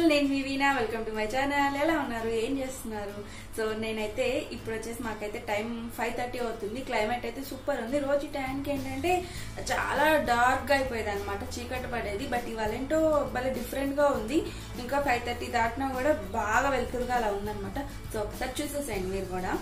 all నేను మీ Veena welcome to my channel ఎలా ఉన్నారు ఏం చేస్తున్నారు సో నేనైతే ఇప్పుడు వచ్చేసి మాకైతే టైం ఫైవ్ థర్టీ అవుతుంది క్లైమేట్ అయితే సూపర్ ఉంది రోజు ఈ టైంకి ఏంటంటే చాలా డార్క్ గా అయిపోయేది అనమాట చీకటి పడేది బట్ ఇవాళ ఏంటో భలే డిఫరెంట్ గా ఉంది ఇంకా ఫైవ్ థర్టీ దాటినా కూడా బాగా వెలుతురుగా అలా ఉందన్నమాట సో ఒకసారి చూసేసేయండి మీరు కూడా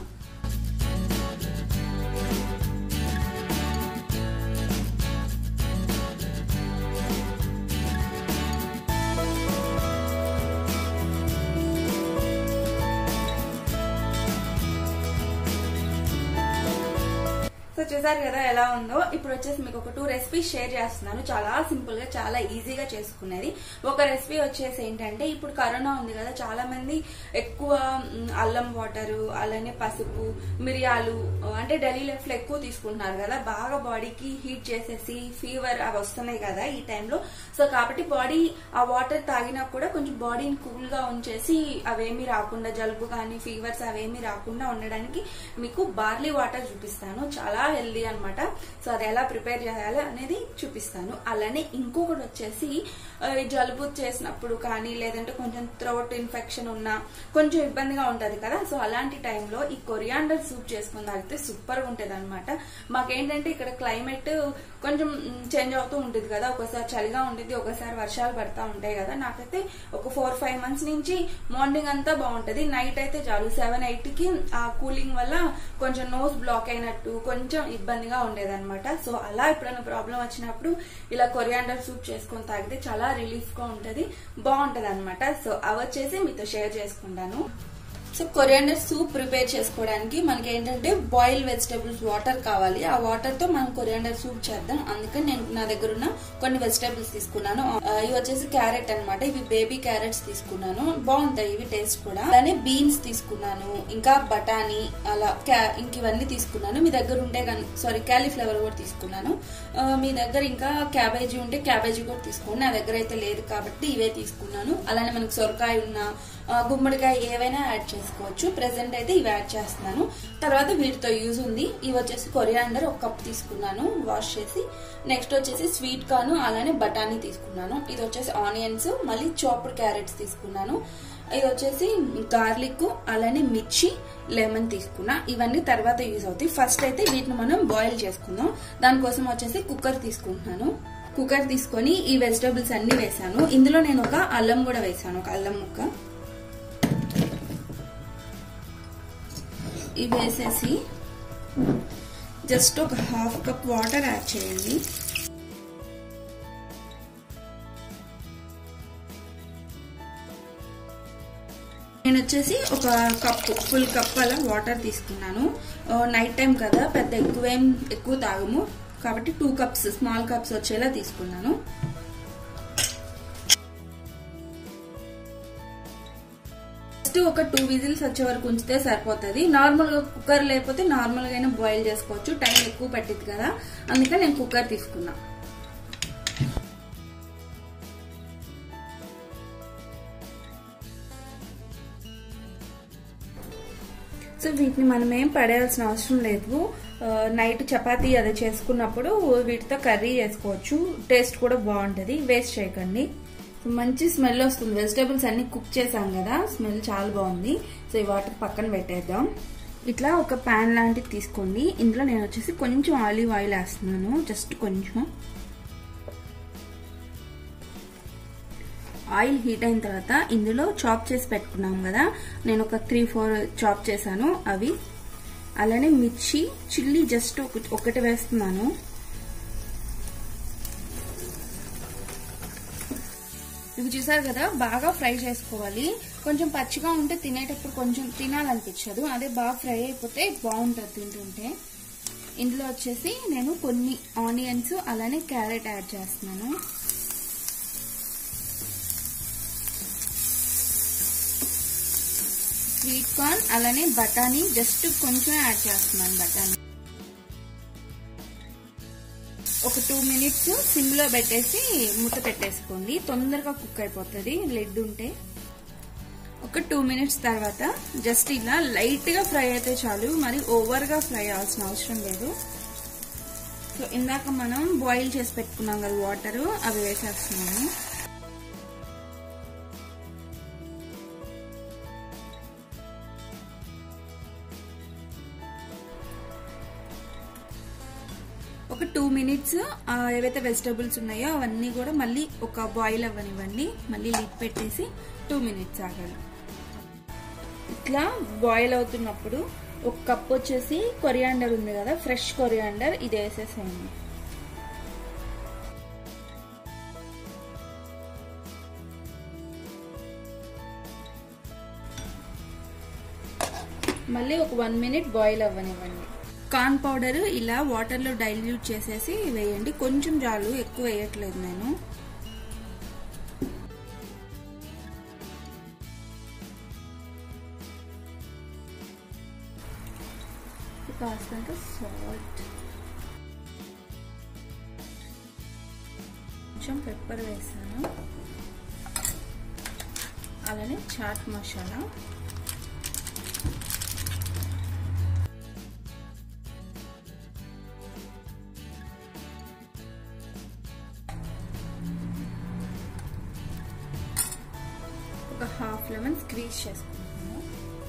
సో చూసారు కదా ఎలా ఉందో ఇప్పుడు వచ్చేసి మీకు ఒక టూ రెసిపీస్ షేర్ చేస్తున్నాను చాలా సింపుల్ గా చాలా ఈజీగా చేసుకునేది ఒక రెసిపీ వచ్చేసి ఏంటంటే ఇప్పుడు కరోనా ఉంది కదా చాలా మంది ఎక్కువ మ్, అల్లం వాటర్ అలానే పసుపు మిరియాలు అంటే డైలీ లైఫ్ లో ఎక్కువ తీసుకుంటున్నారు కదా బాగా బాడీకి హీట్ చేసేసి ఫీవర్ అవి వస్తున్నాయి కదా ఈ టైంలో సో కాబట్టి బాడీ ఆ వాటర్ తాగినా కూడా కొంచెం బాడీని కూల్ గా ఉంచేసి అవేమి రాకుండా జలుబు కానీ ఫీవర్స్ అవేమి రాకుండా ఉండడానికి మీకు బార్లీ వాటర్ చూపిస్తాను చాలా హెల్దీ అన్నమాట సో అది ఎలా ప్రిపేర్ చేయాలి అనేది చూపిస్తాను అలానే ఇంకొకటి వచ్చేసి ఆ, ఈ జలుబు చేసినప్పుడు కానీ లేదంటే కొంచెం థ్రోట్ ఇన్ఫెక్షన్ ఉన్నా కొంచెం ఇబ్బందిగా ఉంటది కదా సో అలాంటి టైంలో ఈ కొరియాండర్ సూప్ చేసుకుని తాగితే సూపర్ గా ఉంటది అనమాట మాకేంటంటే ఇక్కడ క్లైమేట్ కొంచెం చేంజ్ అవుతూ ఉంటుంది కదా ఒకసారి చలిగా ఉంటుంది ఒకసారి వర్షాలు పడతా ఉంటాయి కదా నాకైతే ఒక ఫోర్ ఫైవ్ మంత్స్ నుంచి మార్నింగ్ అంతా బాగుంటది నైట్ అయితే చాలు సెవెన్ ఎయిట్ కి ఆ కూలింగ్ వల్ల కొంచెం నోస్ బ్లాక్ అయినట్టు కొంచెం ఇబ్బందిగా ఉండేదన్నమాట సో అలా ఎప్పుడైనా ప్రాబ్లం వచ్చినప్పుడు ఇలా కొరియాండర్ సూప్ చేసుకొని తాగితే చాలా రిలీఫ్ గా ఉంటది బాగుంటది అనమాట సో అవి వచ్చేసి మీతో షేర్ చేసుకుంటాను సో కొరియాండర్ సూప్ ప్రిపేర్ చేసుకోవడానికి మనకి ఏంటంటే బాయిల్ వెజిటేబుల్స్ వాటర్ కావాలి ఆ వాటర్ తో మనం కొరియాండర్ సూప్ చేద్దాం అందుకని నేను నా దగ్గర ఉన్న కొన్ని వెజిటేబుల్స్ తీసుకున్నాను ఆ, ఇవి వచ్చేసి క్యారెట్ అన్నమాట ఇవి బేబీ క్యారెట్స్ తీసుకున్నాను బాగుంటాయి ఇవి టేస్ట్ కూడా అలానే బీన్స్ తీసుకున్నాను ఇంకా బఠానీ అలా క్యా- ఇంక ఇవన్నీ తీసుకున్నాను మీ దగ్గర ఉంటే కానీ సారీ క్యాలీఫ్లవర్ కూడా తీసుకున్నాను ఆ, మీ దగ్గర ఇంకా క్యాబేజీ ఉంటే క్యాబేజీ కూడా తీసుకోండి నా దగ్గర అయితే లేదు కాబట్టి ఇవే తీసుకున్నాను అలానే మనకి సొరకాయ ఉన్న ఆ, గుమ్మడికాయ ఏవైనా యాడ్ చేసుకోవచ్చు ప్రెసెంట్ అయితే ఇవి యాడ్ చేస్తున్నాను తర్వాత వీటితో యూజ్ ఉంది ఇవి వచ్చేసి కొరియాండర్ ఒక కప్ తీసుకున్నాను వాష్ చేసి నెక్స్ట్ వచ్చేసి స్వీట్ కార్న్ అలానే బఠానీ తీసుకున్నాను ఇది వచ్చేసి ఆనియన్స్ మళ్ళీ చాప్డ్ క్యారెట్స్ తీసుకున్నాను ఇది వచ్చేసి గార్లిక్ అలానే మిర్చి లెమన్ తీసుకున్నా ఇవన్నీ తర్వాత యూజ్ అవుతాయి ఫస్ట్ అయితే వీటిని మనం బాయిల్ చేసుకుందాం దానికోసం వచ్చేసి కుక్కర్ తీసుకుంటున్నాను కుక్కర్ తీసుకొని ఈ వెజిటబుల్స్ అన్ని వేసాను ఇందులో నేను ఒక అల్లం కూడా వేసాను ఒక అల్లం ముక్క ఇవి వేసేసి జస్ట్ ఒక హాఫ్ కప్ వాటర్ యాడ్ చేయండి నేను వచ్చేసి ఒక కప్ ఫుల్ కప్ అలా వాటర్ తీసుకున్నాను నైట్ టైం కదా పెద్ద ఎక్కువేం ఎక్కువ తాగము కాబట్టి టూ కప్స్ స్మాల్ కప్స్ వచ్చేలా తీసుకున్నాను జస్ట్ ఒక టూ విజిల్స్ వచ్చే వరకు ఉంచితే సరిపోతుంది నార్మల్ గా కుక్కర్ లేకపోతే నార్మల్ గా అయినా బాయిల్ చేసుకోవచ్చు టైం ఎక్కువ పట్టింది కదా అందుకని నేను కుక్కర్ తీసుకున్నా సో వీటిని మనం ఏం పడేయాల్సిన అవసరం లేదు నైట్ చపాతీ అది చేసుకున్నప్పుడు వీటితో కర్రీ చేసుకోవచ్చు టేస్ట్ కూడా బాగుంటది వేస్ట్ చేయకండి మంచి స్మెల్ వస్తుంది వెజిటేబుల్స్ అన్ని కుక్ చేసాం కదా స్మెల్ చాలా బాగుంది సో ఈ వాటర్ పక్కన పెట్టేద్దాం ఇట్లా ఒక ప్యాన్ లాంటిది తీసుకోండి ఇందులో నేను వచ్చేసి కొంచెం ఆలివ్ ఆయిల్ వేస్తున్నాను జస్ట్ కొంచెం ఆయిల్ హీట్ అయిన తర్వాత ఇందులో చాప్ చేసి పెట్టుకున్నాం కదా నేను ఒక త్రీ ఫోర్ చాప్ చేశాను అవి అలానే మిర్చి చిల్లీ జస్ట్ ఒకటి వేస్తున్నాను ఇవి చూసారు కదా బాగా ఫ్రై చేసుకోవాలి కొంచెం పచ్చిగా ఉంటే తినేటప్పుడు కొంచెం తినాలనిపించదు అదే బాగా ఫ్రై అయిపోతే బాగుంటుంది తింటుంటే ఇందులో వచ్చేసి నేను కొన్ని ఆనియన్స్ అలానే క్యారెట్ యాడ్ చేస్తున్నాను స్వీట్ కార్న్ అలానే బఠానీ జస్ట్ కొంచెం యాడ్ చేస్తున్నాను బఠానీ ఒక టూ మినిట్స్ సిమ్ లో పెట్టేసి మూత పెట్టేసుకోండి తొందరగా కుక్ అయిపోతుంది లెడ్ ఉంటే ఒక టూ మినిట్స్ తర్వాత జస్ట్ ఇలా లైట్ గా ఫ్రై అయితే చాలు మరి ఓవర్ గా ఫ్రై అవ్వాల్సిన అవసరం లేదు సో ఇందాక మనం బాయిల్ చేసి పెట్టుకున్నాం కదా వాటర్ అవి వేసేస్తున్నాము ఒక టూ మినిట్స్ ఏవైతే వెజిటబుల్స్ ఉన్నాయో అవన్నీ కూడా మళ్ళీ ఒక బాయిల్ అవ్వనివ్వండి మళ్ళీ లిడ్ పెట్టేసి టూ మినిట్స్ ఆగాలి ఇట్లా బాయిల్ అవుతున్నప్పుడు ఒక కప్ వచ్చేసి కొరియాండర్ ఉంది కదా ఫ్రెష్ కొరియాండర్ ఇది వేసేసేయండి మళ్ళీ ఒక వన్ మినిట్ బాయిల్ అవ్వనివ్వండి కార్న్ పౌడర్ ఇలా వాటర్లో డైల్యూట్ చేసేసి వేయండి కొంచెం చాలు ఎక్కువ వేయట్లేదు నేను కాస్తంత సాల్ట్ కొంచెం పెప్పర్ వేసాను అలానే చాట్ మసాలా ఒక హాఫ్ లెమన్ స్క్వీజ్ చేసుకుంటాను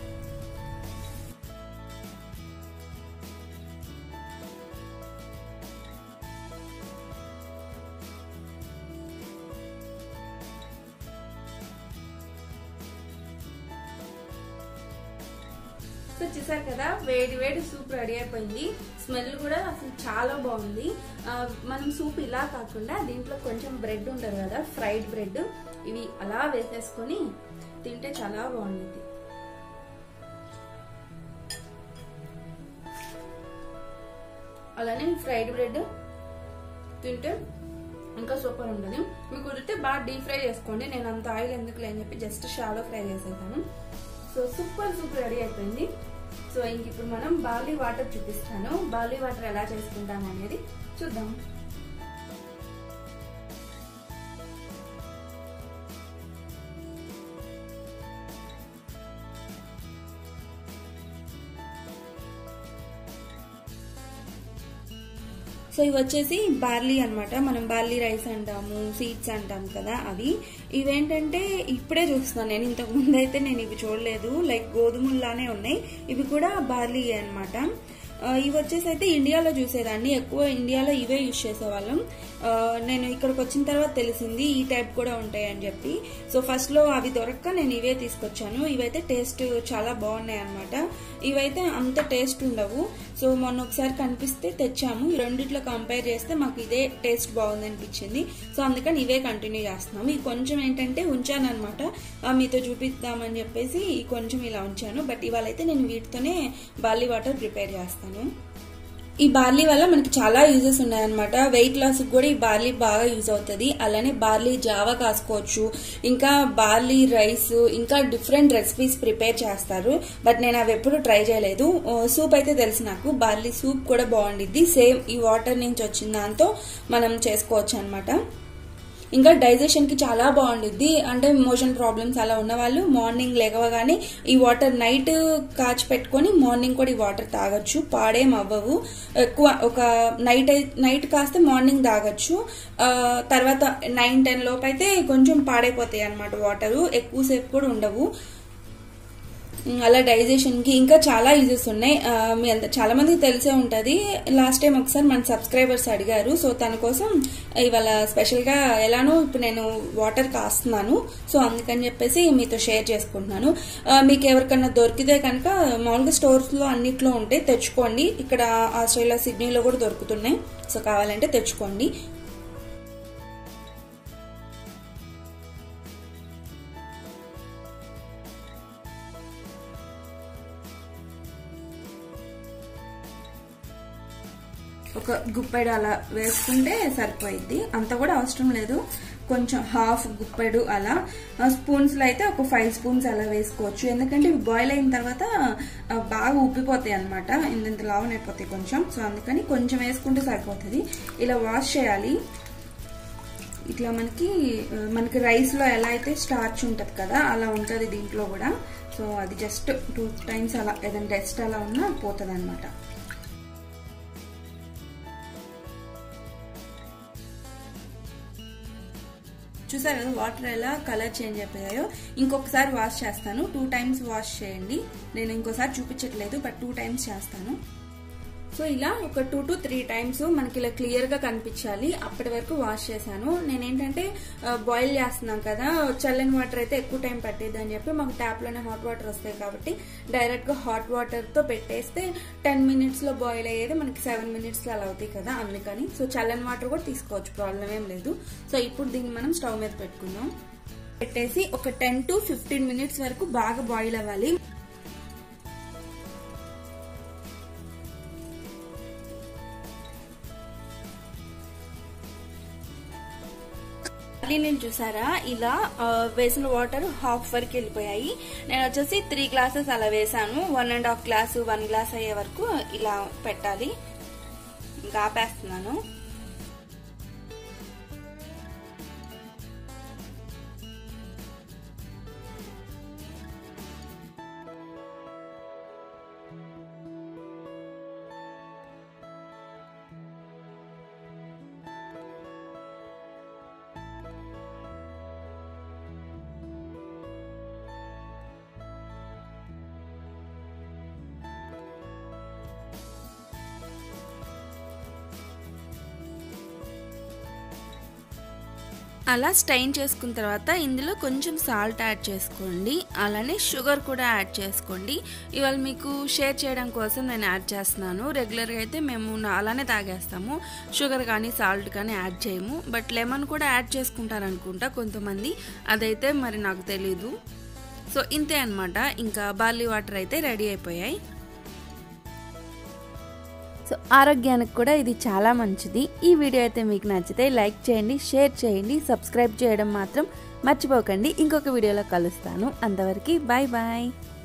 సో చూసారు కదా వేడి వేడి సూప్ రెడీ అయిపోయింది స్మెల్ కూడా అసలు చాలా బాగుంది ఆ, మనం సూప్ ఇలా కాకుండా దీంట్లో కొంచెం బ్రెడ్ ఉంటుంది కదా ఫ్రైడ్ బ్రెడ్ ఇవి అలా వేసేసుకొని తింటే చాలా బాగుంటుంది అలానే ఫ్రైడ్ బ్రెడ్ తింటే ఇంకా సూపర్ ఉంటుంది మీకు కుదిరితే బాగా డీప్ ఫ్రై చేసుకోండి నేను అంత ఆయిల్ ఎందుకు అని చెప్పి జస్ట్ షాలో ఫ్రై చేసేసాను సో సూపర్ సూప్ రెడీ అయిపోయింది సో ఇంక ఇప్పుడు మనం బార్లీ వాటర్ చూపిస్తాను బార్లీ వాటర్ ఎలా చేసుకుంటాం అనేది చూద్దాం సో ఇవి వచ్చేసి బార్లీ అన్నమాట మనం బార్లీ రైస్ అంటాము సీడ్స్ అంటాం కదా అవి ఇవేంటంటే ఇప్పుడే చూస్తున్నాను నేను ఇంతకు ముందు అయితే నేను ఇవి చూడలేదు లైక్ గోధుమల్లానే ఉన్నాయి ఇవి కూడా బార్లీ అన్నమాట ఆ, ఇవి వచ్చేసి అయితే ఇండియాలో చూసేదాన్ని ఎక్కువ ఇండియాలో ఇవే యూజ్ చేసేవాళ్ళం ఆ, నేను ఇక్కడికి వచ్చిన తర్వాత తెలిసింది ఈ టైప్ కూడా ఉంటాయి అని చెప్పి సో ఫస్ట్ లో అవి దొరక్క నేను ఇవే తీసుకొచ్చాను ఇవైతే టేస్ట్ చాలా బాగున్నాయి అనమాట ఇవైతే అంత టేస్ట్ ఉండవు సో మొన్న ఒకసారి కనిపిస్తే తెచ్చాము ఈ రెండిట్లో కంపేర్ చేస్తే మాకు ఇదే టేస్ట్ బాగుంది అనిపించింది సో అందుకని ఇవే కంటిన్యూ చేస్తున్నాము ఈ కొంచెం ఏంటంటే ఉంచాను అనమాట మీతో చూపిద్దామని చెప్పేసి ఈ కొంచెం ఇలా ఉంచాను బట్ ఇవాళ అయితే నేను వీటితోనే బార్లీ వాటర్ ప్రిపేర్ చేస్తాను ఈ బార్లీ వల్ల మనకి చాలా యూజెస్ ఉన్నాయన్నమాట వెయిట్ లాస్ కూడా ఈ బార్లీ బాగా యూజ్ అవుతుంది అలానే బార్లీ జావా కాసుకోవచ్చు ఇంకా బార్లీ రైస్ ఇంకా డిఫరెంట్ రెసిపీస్ ప్రిపేర్ చేస్తారు బట్ నేను అవి ఎప్పుడు ట్రై చేయలేదు సూప్ అయితే తెలుసు నాకు బార్లీ సూప్ కూడా బాగుండిద్ది సేమ్ ఈ వాటర్ నుంచి వచ్చిన దాంతో మనం చేసుకోవచ్చు అనమాట ఇంకా డైజెషన్ కి చాలా బాగుండిద్ది అంటే మోషన్ ప్రాబ్లమ్స్ అలా ఉన్న వాళ్ళు మార్నింగ్ లేవగానే ఈ వాటర్ నైట్ కాచి పెట్టుకొని మార్నింగ్ కూడా ఈ వాటర్ తాగొచ్చు పాడేం అవ్వవు ఎక్కువ ఒక నైట్ నైట్ కాస్తే మార్నింగ్ తాగొచ్చు ఆ, తర్వాత నైన్ టెన్ లోపు అయితే కొంచెం పాడైపోతాయి అనమాట వాటర్ ఎక్కువసేపు కూడా ఉండవు ఉమ్, అలా డైజెషన్ కి ఇంకా చాలా యూజెస్ ఉన్నాయి ఆ, మీ అంత చాలా మందికి తెలిసే ఉంటది లాస్ట్ టైం ఒకసారి మన సబ్స్క్రైబర్స్ అడిగారు సో తన కోసం ఇవాళ స్పెషల్ గా ఎలానో ఇప్పుడు నేను వాటర్ కాస్తున్నాను సో అందుకని చెప్పేసి మీతో షేర్ చేసుకుంటున్నాను ఆ, మీకు ఎవరికన్నా దొరికితే కనుక మామూలుగా స్టోర్స్ లో అన్నిట్లో ఉంటాయి తెచ్చుకోండి ఇక్కడ ఆస్ట్రేలియా సిడ్నీలో కూడా దొరుకుతున్నాయి సో కావాలంటే తెచ్చుకోండి ఒక గుప్పెడు అలా వేసుకుంటే సరిపోయిద్ది అంత కూడా అవసరం లేదు కొంచెం హాఫ్ గుప్పెడు అలా స్పూన్స్ లో అయితే ఒక ఫైవ్ స్పూన్స్ అలా వేసుకోవచ్చు ఎందుకంటే ఇవి బాయిల్ అయిన తర్వాత ఆ, బాగా ఉబ్బిపోతాయి అనమాట ఇంత లావన్ అయిపోతాయి కొంచెం సో అందుకని కొంచెం వేసుకుంటే సరిపోతుంది ఇలా వాష్ చేయాలి ఇట్లా మనకి ఆ, మనకి రైస్ లో ఎలా అయితే స్టార్చ్ ఉంటది కదా అలా ఉంటది దీంట్లో కూడా సో అది జస్ట్ టూ టైమ్స్ అలా ఏదైనా డస్ట్ అలా ఉన్నా పోతుంది అనమాట చూసారు కదా వాటర్ ఎలా కలర్ చేంజ్ అయిపోయాయో ఇంకొకసారి వాష్ చేస్తాను టూ టైమ్స్ వాష్ చేయండి నేను ఇంకోసారి చూపించట్లేదు బట్ టూ టైమ్స్ చేస్తాను సో ఇలా ఒక టూ టు త్రీ టైమ్స్ మనకి ఇలా క్లియర్ గా కనిపించాలి అప్పటి వరకు వాష్ చేశాను నేనేంటంటే బాయిల్ చేస్తున్నాం కదా చల్లని వాటర్ అయితే ఎక్కువ టైం పట్టేది అని చెప్పి మాకు ట్యాప్ లోనే హాట్ వాటర్ వస్తాయి కాబట్టి డైరెక్ట్ గా హాట్ వాటర్ తో పెట్టేస్తే టెన్ మినిట్స్ లో బాయిల్ అయ్యేది మనకి సెవెన్ మినిట్స్ లో అలా అవుతాయి కదా అందుకని సో చల్లని వాటర్ కూడా తీసుకోవచ్చు ప్రాబ్లం ఏం లేదు సో ఇప్పుడు దీన్ని మనం స్టవ్ మీద పెట్టుకుందాం పెట్టేసి ఒక టెన్ టు ఫిఫ్టీన్ మినిట్స్ వరకు బాగా బాయిల్ అవ్వాలి మళ్ళీ నేను చూసారా ఇలా ఆ, వేసిన వాటర్ హాఫ్ వరకు వెళ్ళిపోయాయి నేను వచ్చేసి త్రీ గ్లాసెస్ అలా వేసాను one and half glass one glass అయ్యే వరకు ఇలా పెట్టాలి ఇంకా ఆపేస్తున్నాను అలా స్టైన్ చేసుకున్న తర్వాత ఇందులో కొంచెం సాల్ట్ యాడ్ చేసుకోండి అలానే షుగర్ కూడా యాడ్ చేసుకోండి ఇవాళ మీకు షేర్ చేయడం కోసం నేను యాడ్ చేస్తున్నాను రెగ్యులర్గా అయితే మేము నా- అలానే తాగేస్తాము షుగర్ కానీ సాల్ట్ కానీ యాడ్ చేయము బట్ లెమన్ కూడా యాడ్ చేసుకుంటారు అనుకుంటా కొంతమంది అదైతే మరి నాకు తెలీదు సో ఇంతే అన్నమాట ఇంకా బార్లీ వాటర్ అయితే రెడీ అయిపోయాయి సో ఆరోగ్యానికి కూడా ఇది చాలా మంచిది ఈ వీడియో అయితే మీకు నచ్చితే లైక్ చేయండి షేర్ చేయండి సబ్స్క్రైబ్ చేయడం మాత్రం మర్చిపోకండి ఇంకొక వీడియోలో కలుస్తాను అంతవరకు బాయ్ బాయ్